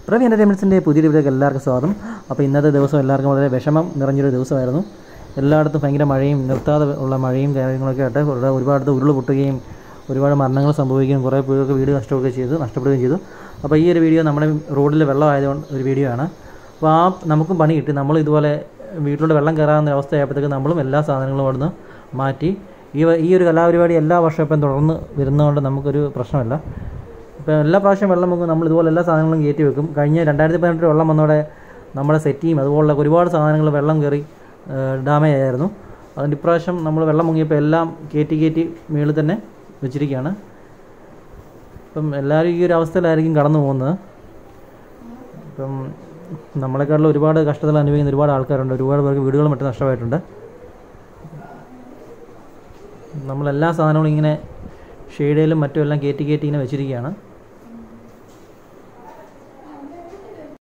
പ്രവി എൻ്റർടൈൻമെൻറ്റ്സിൻ്റെ പുതിയൊരു വീഡിയോക്ക് എല്ലാവർക്കും സ്വാഗതം അപ്പോൾ ഇന്നത്തെ ദിവസം എല്ലാവർക്കും വളരെ വിഷമം നിറഞ്ഞൊരു ദിവസമായിരുന്നു എല്ലായിടത്തും ഭയങ്കര മഴയും നിർത്താതെ ഉള്ള മഴയും കാര്യങ്ങളൊക്കെ ആയിട്ട് ഇവിടെ ഒരുപാട് ഉരുൾ പൊട്ടുകയും ഒരുപാട് മരണങ്ങൾ സംഭവിക്കുകയും കുറേ പേർക്ക് വീട് നഷ്ടപ്പെടുകയും ചെയ്തു നഷ്ടപ്പെടുകയും ചെയ്തു അപ്പോൾ ഈ ഒരു വീഡിയോ നമ്മുടെ റോഡിൽ വെള്ളം ആയതുകൊണ്ട് ഒരു വീഡിയോ ആണ് അപ്പോൾ ആ നമുക്കും പണി കിട്ടി നമ്മൾ ഇതുപോലെ വീട്ടിലോട്ട് വെള്ളം കയറാവുന്ന അവസ്ഥയായപ്പോഴത്തേക്ക് നമ്മളും എല്ലാ സാധനങ്ങളും അവിടുന്ന് മാറ്റി ഈ വ- ഈ ഒരു കലാപരിപാടി എല്ലാ വർഷവും ഇപ്പം തുടർന്ന് വരുന്നതുകൊണ്ട് നമുക്കൊരു പ്രശ്നമല്ല ഇപ്പോൾ എല്ലാ പ്രാവശ്യം വെള്ളം വെക്കും നമ്മൾ ഇതുപോലെ എല്ലാ സാധനങ്ങളും കയറ്റി വെക്കും കഴിഞ്ഞ രണ്ടായിരത്തി പതിനെട്ടിൽ വെള്ളം വന്നതോടെ നമ്മുടെ സെറ്റിയും അതുപോലുള്ള ഒരുപാട് സാധനങ്ങൾ വെള്ളം കയറി ഡാമേജ് ആയിരുന്നു അതുകൊണ്ട് ഇപ്രാവശ്യം നമ്മൾ വെള്ളം മുങ്ങിയപ്പോൾ എല്ലാം കയറ്റി കയറ്റി മുകളിൽ തന്നെ വെച്ചിരിക്കുകയാണ് ഇപ്പം എല്ലാവരും ഈ ഒരു അവസ്ഥയിലായിരിക്കും കടന്നു പോകുന്നത് ഇപ്പം നമ്മളെക്കാളും ഒരുപാട് കഷ്ടതകൾ അനുഭവിക്കുന്ന ഒരുപാട് ആൾക്കാരുണ്ട് ഒരുപാട് പേർക്ക് വീടുകളും മറ്റും നഷ്ടമായിട്ടുണ്ട് നമ്മളെല്ലാ സാധനങ്ങളും ഇങ്ങനെ ഷെയ്ഡയിലും മറ്റും എല്ലാം കയറ്റി കയറ്റി ഇങ്ങനെ വെച്ചിരിക്കുകയാണ്